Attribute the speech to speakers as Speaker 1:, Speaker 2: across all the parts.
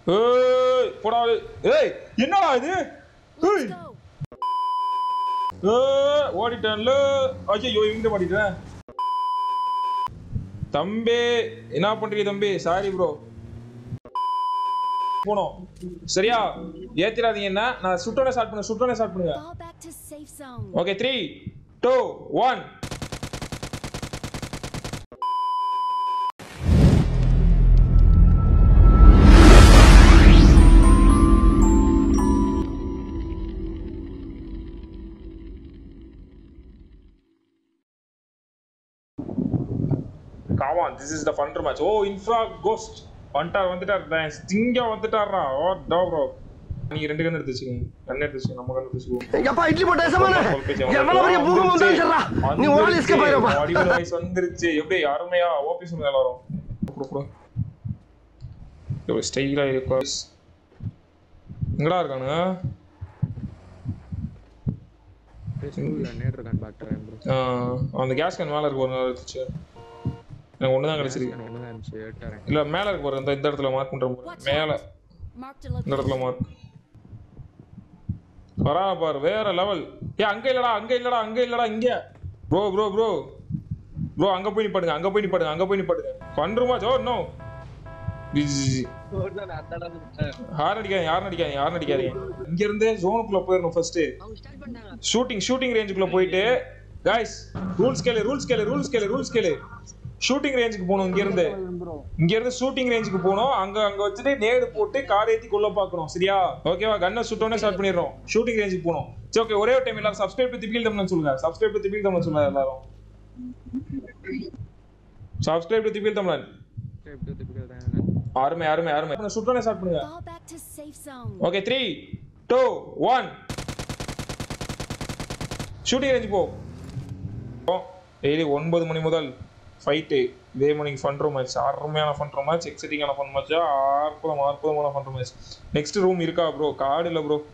Speaker 1: ஏய் போடா டேய். ஏய் என்னடா இது ஏய்
Speaker 2: Let's go.
Speaker 1: ஏய், ஓடிட்டேன்ல ஐயோ இவங்க மாட்டிட்டேன் தம்பி என்ன பண்றீங்க தம்பி சாரி ப்ரோ போனோம் சரியா ஏத்திராதீங்க என்ன நான் சுட்டோனே ஸ்டார்ட் பண்ணு சுட்டோனே ஸ்டார்ட் பண்ணுங்க
Speaker 2: Fall back to safe zone.
Speaker 1: Okay three two one come on this is the ஃபண்டர் மேட்ச் ஓ இன்ஃப்ரா கோஸ்ட் வந்துட்டார் வந்துட்டார் டான்ஸ் திங்க வந்துட்டாரா ஓ டோ ப்ரோ நீங்க ரெண்டு கண்ணு எடுத்து வச்சுக்கோங்க கண்ணு எடுத்து வச்சுக்கோங்க நம்ம கண்ணு எடுத்து வச்சுக்கோங்க
Speaker 3: எப்பா இட்லி போட்ட சமான எவ்வளவு பெரிய பூகம் வந்தாலும் சரிடா நீ ஒரு ஆள் எஸ்கேப் ஆயிரப்பா
Speaker 1: வடிவல் வாய்ஸ் வந்துருச்சு எப்படி அருமையா ஓபி சொல்லுங்க எல்லாரும் குடு, குடு. எப்படி ஸ்டைலா இருக்கும் எங்கடா இருக்கானுங்க
Speaker 4: நேட் இருக்கான்னு பாக்குறேன் ப்ரோ
Speaker 1: ஆ, அந்த கேஸ் கேன் மேல இருக்கு ஒரு நாள் எடுத்துச்சு எனக்கு ஒண்ணுதான் கிடைச்சிருக்கு
Speaker 4: ஒண்ணுதான் இருந்துச்சு ஏட்டாரேன்
Speaker 1: இல்ல மேல இருக்கு பாருங்க இந்த இந்த இடத்துல மார்க் பண்ற
Speaker 2: Watch
Speaker 1: மேல
Speaker 2: out. Marked a
Speaker 1: இந்த இடத்துல
Speaker 2: location.
Speaker 1: மார்க் வரா பாரு வேற லெவல் ஏ அங்க இல்லடா அங்க இல்லடா அங்க இல்லடா இங்க ப்ரோ ப்ரோ ப்ரோ ப்ரோ அங்க போய் நிப்பாடுங்க அங்க போய் நிப்பாடுங்க அங்க போய் நிப்பாடுங்க பண்றோமா ஜோ நோ யார் அடிக்காதீங்க யாரும் அடிக்காதீங்க யாரும் அடிக்காதீங்க இங்க இருந்தே ஜோனுக்குள்ள போயிடணும் ஃபர்ஸ்ட் ஷூட்டிங் ஷூட்டிங் ரேஞ்சுக்குள்ள போயிட்டு காய்ஸ் ரூல்ஸ் கேளு ரூல்ஸ் கேளு ரூல்ஸ் கேளு ரூல்ஸ் கேளு ஷூட்டிங் ரேஞ்சுக்கு போகணும் இங்க இருந்து இங்க இருந்து ஷூட்டிங் ரேஞ்சுக்கு போகணும் அங்க அங்க வச்சுட்டு நேடு போட்டு கார் ஏத்தி கொள்ள பார்க்கணும் சரியா ஓகேவா கன்னை சுட்டோனே ஸ்டார்ட் பண்ணிடுறோம் ஷூட்டிங் ரேஞ்சுக்கு போகணும் சரி ஓகே ஒரே ஒரு டைம் எல்லாரும் சப்ஸ்கிரைப் டு திபில் தமிழ் சொல்லுங்க சப்ஸ்கிரைப் டு திபில் தமிழ் சொல்லுங்க எல்லாரும் சப்ஸ்கிரைப் டு திபில் தமிழன் அருமை அருமை அருமை சுட்டோனே ஸ்டார்ட் பண்ணுங்க
Speaker 2: Fall back to safe zone.
Speaker 1: Okay three two one shooting range போ டெய்லி ஒன்பது மணி முதல் ஃபைட்டு இதே மணி ஃபண்ட்ரோ மேட்ச் அருமையான ஃபண்ட்ரோ மேட்ச் எக்ஸைட்டிங்கான ஃபன் மேட்ச் அற்புதம் அற்புதமான ஃபண்ட்ரோ மேட்ச் நெக்ஸ்ட் ரூம் இருக்கா ப்ரோ கார்டு இல்லை ப்ரோ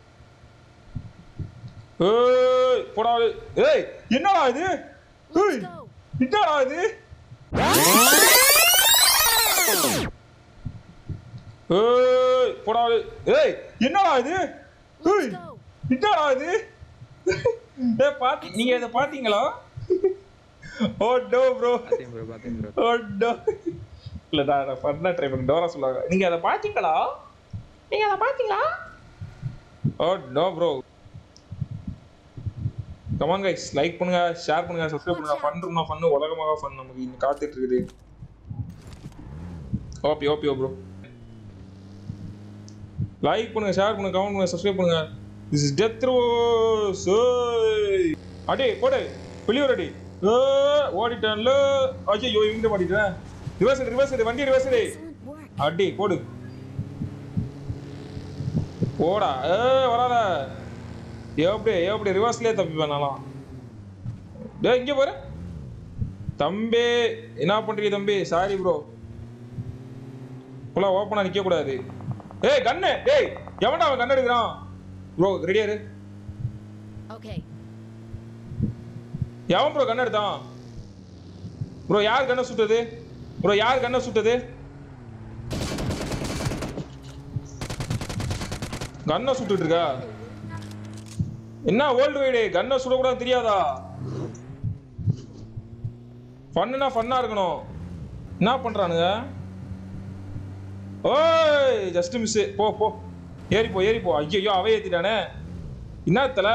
Speaker 1: ஏய் போடா டேய். ஏய் என்னடா இது ஏய்
Speaker 2: Let's go.
Speaker 1: என்னடா இது ஏய் போடா டேய். ஏய் என்னடா இது ஏய்
Speaker 2: Let's go.
Speaker 1: என்னடா இது ஏய் பாத்தி நீங்க இத பாத்தீங்களா ஓ டோ ப்ரோ
Speaker 4: பாத்தேன் ப்ரோ பாத்தேன் ப்ரோ
Speaker 1: ஓ டோ இல்ல நான் ஃபன்னா ட்ரை பண்ண டோரா சொல்லுவாங்க நீங்க அத பாத்தீங்களா நீங்க அத பாத்தீங்களா oh no bro come on guys like பண்ணுங்க ஷேர் பண்ணுங்க சப்ஸ்கிரைப் பண்ணுங்க ஃபன் ரூம்னா ஃபன் உலகமாக ஃபன் நமக்கு இங்க காத்துட்டு இருக்குது ஓபி ஓபி ப்ரோ லைக் பண்ணுங்க ஷேர் பண்ணுங்க கமெண்ட் பண்ணுங்க சப்ஸ்கிரைப் பண்ணுங்க திஸ் இஸ் டெத் ரோஸ் அடே போடு வெளியூர் அடி ஏ, ஓடிட்டேன்ல ஐயோ இவங்க மாட்டிட்டேன் ரிவர்ஸ் ரிவர்ஸ் வண்டி ரிவர்ஸ்
Speaker 2: Excellent work.
Speaker 1: அடி போடு போடா ஏ வராத எப்படி எப்படி ரிவர்ஸ்லயே தப்பி வேணாலாம் டேய் இங்க பாரு தம்பி என்ன பண்றீங்க தம்பி சாரி ப்ரோ ஃபுல்லா ஓப்பனா நிக்க கூடாது ஏய் கண்ணு டேய் எவன்டா அவன் கண்ணு எடுக்கிறான் ப்ரோ ரெடியா இரு
Speaker 2: Okay.
Speaker 1: எவன் ப்ரோ கண்ணு எடுத்தான் ப்ரோ யார் கண்ணை சுட்டது ப்ரோ யார் கண்ணை சுட்டது கண்ணை சுட்டுட்டு இருக்கா என்ன வேர்ல்டு வைடு கண்ணை சுடக்கூடாது தெரியாதா ஃபன்னுனா ஃபன்னா இருக்கணும் என்ன பண்றானுங்க ஓய் ஜஸ்ட் மிஸ் போ போ ஏறி போ ஏறி போ ஐயோ அவை ஏத்திட்டானே என்னத்தல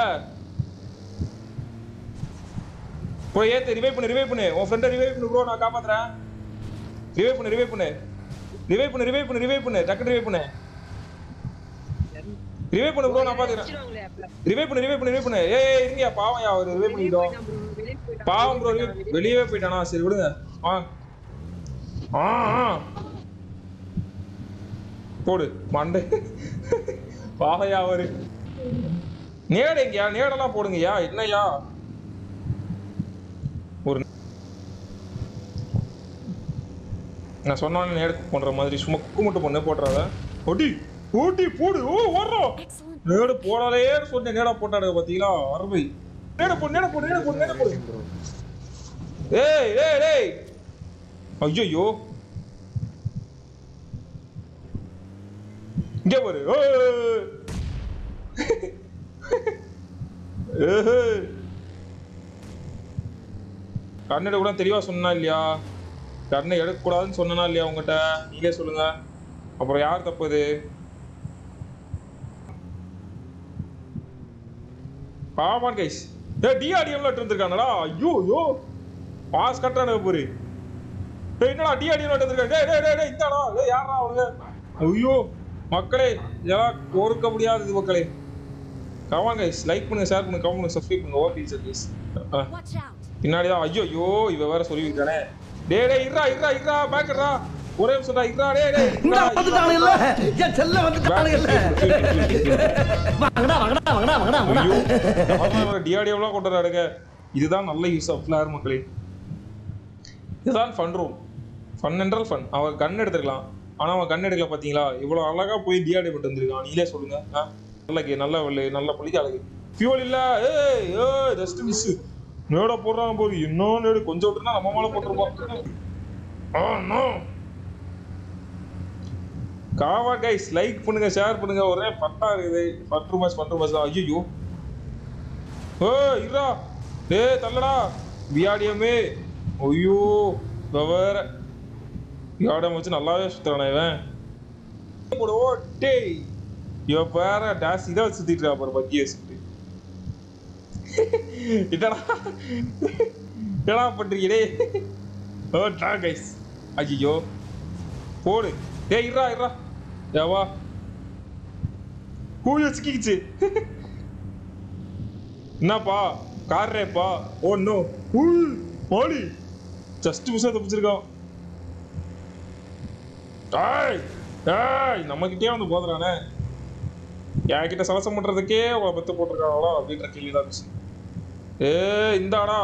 Speaker 1: ப்ரோ ஏத்து ரிவைவ் பண்ணு ரிவைவ் பண்ணு உன் ஃப்ரெண்டை ரிவைவ் பண்ணு ப்ரோ நான் காப்பாத்துறேன் ரிவைவ் பண்ணு ரிவைவ் பண்ணு ரிவைவ் பண்ணு ரிவைவ் பண்ணு ரிவைவ் பண்ணு டக்கு ரிவைவ் பண்ணு ரிவைவ் பண்ணு ப்ரோ நான் பாத்துக்கிறேன் ரிவைவ் பண்ணு ரிவைவ் பண்ணு ரிவைவ் பண்ணு ஏய் ஏய், இருங்கயா பாவம் அவர் ரிவைவ் பண்ணிட்டோம் பாவம் ப்ரோ வெளியவே போயிட்டானா சரி விடுங்க ஆ ஆ ஆ. போடு மண்டை பாவையா அவரு நேடைங்கயா நேடெல்லாம் போடுங்கய்யா என்னய்யா ஒரு நான் சொன்னாலும் நேடு பண்ற மாதிரி சும்மா குக்கு மட்டும் பண்ணு போட்டுறாத ஒடி ஓட்டி போடு ஓ ஓடுறோம்
Speaker 2: Excellent.
Speaker 1: நேடு போடாதே சொன்னேன் நேடா போட்டாடுங்க பாத்தீங்களா அருமை நேட போடு நேட போடு நேட போடு நேட போடு ஏய் ஏய் ஏய் ஐயோ இங்கே பாரு ஏய். ஏய். கண்ணெடு கூட தெளிவா சொன்னா இல்லையா கண்ணை எடுக்கக்கூடாதுன்னு சொன்னா இல்லையா உங்ககிட்ட நீங்களே சொல்லுங்க அப்புறம் யார் தப்புது ஆமாம் கைஸ் ஏ டிஆர்டிஎம்ல இருந்திருக்கானடா ஐயோ ஐயோ பாஸ் கட்டுறானு போரு டேய் என்னடா டிஆர்டிஎம் இருந்திருக்காங்க டேய் டேய் டேய் டேய் இந்தாடா டேய் யாரா அவனுங்க ஐயோ மக்களே இதெல்லாம் பொறுக்க முடியாதது மக்களே கவான் கைஸ் லைக் பண்ணுங்க ஷேர் பண்ணுங்க கமெண்ட் பண்ணுங்க சப்ஸ்கிரைப் பண்ணுங்க okay sir guys
Speaker 2: Watch out.
Speaker 1: பின்னாடி தான் ஐயோ ஐயோ இவ வேற சொல்லியிருக்கானே டேய் டேய் இருடா இருடா இருடா பேக்கடா ஒரே நிமிஷம்டா இருடா டேய் டேய்
Speaker 3: இந்த
Speaker 1: இருடா,
Speaker 3: வந்துட்டானு இல்ல
Speaker 1: இருடா.
Speaker 3: என் செல்ல வந்துட்டானு இல்ல வாங்கடா வாங்கடா வாங்கடா வாங்கடா வாங்கடா
Speaker 1: டிஆர்டிஎம்லாம் கொண்டு வராடுங்க இதுதான் நல்ல யூஸ் ஆஃப் ஃபிளார் மக்களே இதுதான் ஃபன் ரூம் ஃபன் என்றால் ஃபன் அவன் கன் எடுத்துருக்கலாம் ஆனா அவன் கன் எடுக்கல பாத்தீங்களா இவ்வளவு அழகா போய் டிஆர்டி பண்ணிட்டு வந்திருக்கான் நீங்களே சொல்லுங்க ஆ? நல்ல கே நல்ல வெள்ளை நல்ல புளிக்க அழகு ஃபியூல் இல்ல ஏய் ஏய் ஜஸ்ட் மிஸ் நேட போடுறான் போது இன்னும் நேடு கொஞ்சம் விட்டுனா நம்ம மேல போட்டுருப்போம் ஆ நோ காவா கைஸ் லைக் பண்ணுங்க ஷேர் பண்ணுங்க ஒரே பட்டா இருக்குது பத்து ரூபாய் பத்து ரூபாய் தான் ஐயோ ஓ இருடா டேய் தள்ளடா வியாடியமே ஐயோ இவன் வேற வியாடியம் வச்சு நல்லாவே சுத்துறானே இவன் போடு, ஓ டேய் இவன் வேற டாஸ் இதை வச்சு சுத்திட்டு இருக்கா பாரு பக்கிய வச்சுட்டு என்னடா என்னடா பண்றீங்க டேய் ஓ டா கைஸ் ஐயோ போடு டேய் இருடா இருடா ஏவா கூலி வச்சுக்கிச்சு என்னப்பா கார் ரேப்பா ஓ நோ உள் மாலி ஜஸ்ட் மிஸ் தப்பிச்சிருக்கான் டேய் டேய் நம்ம கிட்டே வந்து போதுறானே என்கிட்ட சலசம் பண்றதுக்கே அவளை பத்து போட்டிருக்காங்களா அப்படின்ற கேள்வி தான் இருந்துச்சு ஏ இந்தாடா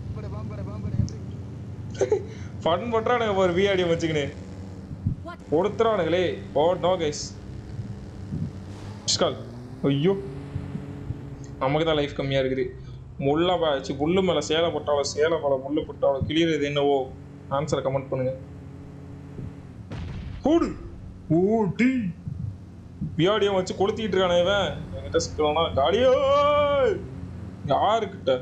Speaker 1: ஃபன் பண்றானுங்க ஒரு விஆடிஎம் வச்சுக்கினே
Speaker 2: What?
Speaker 1: கொடுத்துறானுங்களே ஓ நோ கைஸ் ஸ்கால் ஐயோ நமக்கு தான் லைஃப் கம்மியாக இருக்குது முள்ள வச்சு முள்ளு மேலே சேலை போட்டாலும் சேலை மேலே முள்ளு போட்டாலும் கிளியறது என்னவோ ஆன்சரை கமெண்ட் பண்ணுங்க கூடு ஓ டி வியாடியம் வச்சு கொளுத்திட்டு இருக்கானே இவன் என்கிட்ட சிக்கலானா காடியோ யாருக்கிட்ட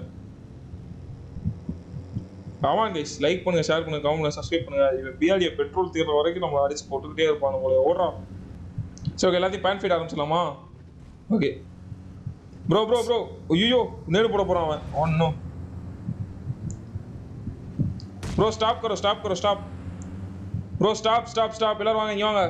Speaker 1: ஆமாம் கைஸ் லைக் பண்ணுங்க ஷேர் பண்ணுங்க கமெண்ட் பண்ணுங்க சப்ஸ்கிரைப் பண்ணுங்க இவன் பிஆடியை பெட்ரோல் தீர்ற வரைக்கும் நம்ம அடிச்சு போட்டுக்கிட்டே இருப்பான் போல ஓடுறான் சரி ஓகே எல்லாத்தையும் பேன் ஃபீட் ஆரம்பிச்சிடலாமா ஓகே ப்ரோ ப்ரோ ப்ரோ ஐயோ நேரு போட போறான் அவன் ஒன்னும் ப்ரோ ஸ்டாப் கரோ ஸ்டாப் கரோ stop bro stop stop stop எல்லாரும் வாங்க இங்க வாங்க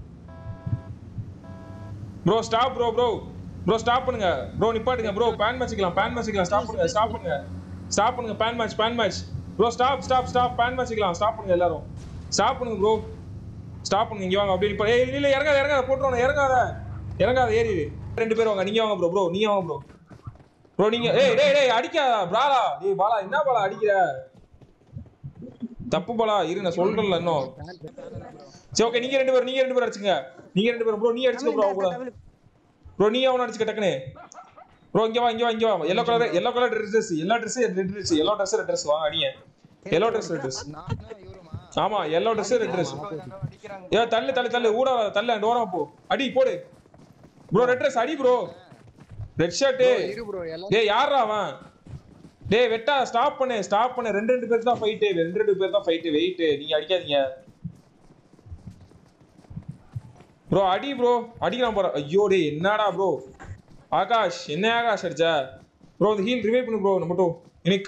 Speaker 1: bro stop bro bro bro stop பண்ணுங்க ப்ரோ நிப்பாட்டுங்க ப்ரோ பேன் மேட்சிக்கலாம் பேன் மேட்சிக்கலாம் ஸ்டாப் பண்ணுங்க ஸ்டாப் பண்ணுங்க ஸ்டாப் பண்ணுங்க fan match fan match bro stop stop stop fan மேட்சிக்கலாம் ஸ்டாப் பண்ணுங்க எல்லாரும் ஸ்டாப் பண்ணுங்க ப்ரோ ஸ்டாப் பண்ணுங்க இங்க வாங்க அப்படியே நிப்பா ஏய் இல்ல இல்ல இறங்காத இறங்காத போட்டுறோம் இறங்காத இறங்காத ஏறி இரு. ரெண்டு பேர் வாங்க நீங்க வாங்க ப்ரோ ப்ரோ நீங்க வாங்க ப்ரோ ப்ரோ நீங்க ஏய் டேய் டேய் அடிக்காத பாலா டேய் பாலா என்ன பாலா அடிக்கிற தப்பு பாலா இரு நான் சொல்றேன்ல இன்னும் சரி ஓகே நீங்க ரெண்டு பேரும் நீங்க ரெண்டு பேரும் அடிச்சுங்க நீங்க ரெண்டு பேரும் ப்ரோ நீ அடிச்சுக்க ப்ரோ கூட ப்ரோ நீ அவன அடிச்சுக்க டக்குனு ப்ரோ இங்க வா இங்க வா இங்க வா yellow colour yellow colour dress எல்லா dress red dress yellow dress red dress வாங்க அடிங்க எல்லோ ட்ரெஸ் ரெட் ட்ரெஸ் ஆமா எல்லோ ட்ரெஸ் ரெட் ட்ரெஸ் ஏ தள்ளு தள்ளு தள்ளு ஊட தள்ளு அந்த ஓரமா போ அடி போடு ப்ரோ ரெட் ட்ரெஸ் அடி ப்ரோ ரெட் ஷர்ட்
Speaker 4: இரு ப்ரோ எல்லாம்
Speaker 1: டேய் யாரா அவன் டேய் வெட்டா ஸ்டாப் பண்ணு ஸ்டாப் பண்ணு ரெண்டு ரெண்டு பேர் தான் ஃபைட் ரெண்டு ரெண்டு பேர் தான் ஃபைட் வெயிட் நீங்க அடிக்காதீங்க ப்ரோ அடி ப்ரோ அடிக்கலாம் போற ஐயோ டேய் என்னடா ப்ரோ ஆகாஷ் என்ன ஆகாஷ் அடிச்ச ப்ரோ இந்த ஹீல் ரிவைவ் பண்ணு ப்ரோ நம்ம டோ எனக்கு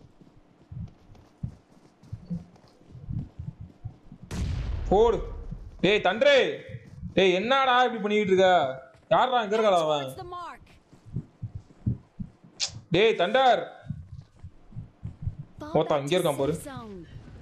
Speaker 1: போடு டேய் தண்டரே டேய் என்னடா இப்படி பண்ணிட்டு இருக்க யாரா இங்க இருக்கடா அவன்
Speaker 2: Towards the mark.
Speaker 1: டேய் தண்டர்
Speaker 2: Fall
Speaker 1: ஒருத்தன்
Speaker 2: back
Speaker 1: இங்க
Speaker 2: to
Speaker 1: இருக்கான் பாரு.
Speaker 2: safe zone.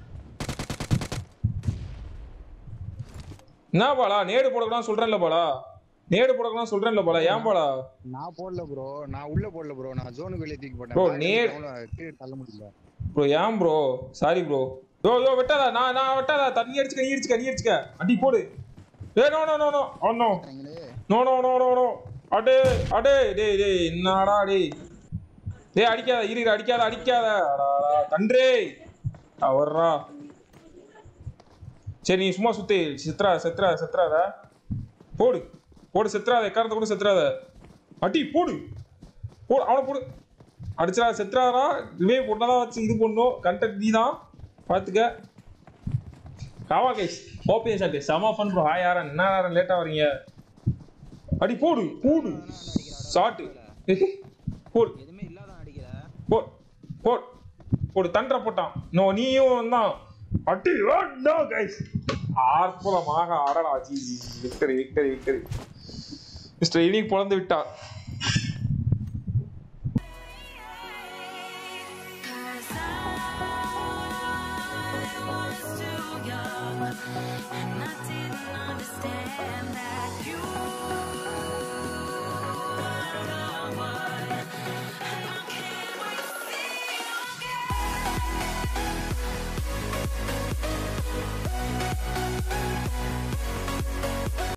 Speaker 1: என்ன பாலா நேடு போடக்கூடாது சொல்றேன்ல பாலா நேடு போடக்கூடாது சொல்றேன்ல பாலா ஏன் பாலா
Speaker 4: நான் போடல ப்ரோ நான் உள்ள போடல ப்ரோ நான் ஜோனுக்கு வெளியே தூக்கி போட்டேன்
Speaker 1: Bro,
Speaker 4: back
Speaker 1: நேர்-
Speaker 4: இருந்து down ல கீழே தள்ள முடியல
Speaker 1: ப்ரோ ஏன் bro sorry bro yo yo வெட்டாதா நான் நான் வெட்டாதா தண்ணி அடிச்சுக்க நீ அடிச்சுக்க நீ அடிச்சுக்க அடி போடு ஏ no no no no oh no
Speaker 4: நீங்களே
Speaker 1: no no no no no அடே அடே டேய் டேய் என்னடா டேய் டேய் அடிக்காத இரு இரு, அடிக்காத அடிக்காத அடாடா தன்றே அவர்ரா சரி நீ சும்மா சுத்தி சித்ரா சித்ரா சித்ராத போடு போடு செத்துறாத எக்காரத்தை கூட செத்துறாத அடி போடு போடு அவனை போடு அடிச்சா செத்துறாரா ரிவே பொண்ணதான் வச்சு இது பண்ணும் கண்டென்ட் நீ தான் பார்த்துக்க காவா கைஸ் ஓபிஎஸ் சார் செம ஃபன் ப்ரோ ஹாய் யாரன் என்ன யாரன் லேட்டாக வரீங்க அடி போடு போடு ஷாட்டு போடு
Speaker 5: எதுவுமே இல்லாத அடிக்கிற
Speaker 1: போட் போட் போடு தண்டரை போட்டான் நோ நீயும் தான் அடி நோ கைஸ் ஆர்ப்பலமாக ஆடடா ஜி விக்டரி விக்டரி விக்டரி மிஸ்டர் இனி பிறந்து விட்டார்
Speaker 6: Cause I was too young and I didn't understand that you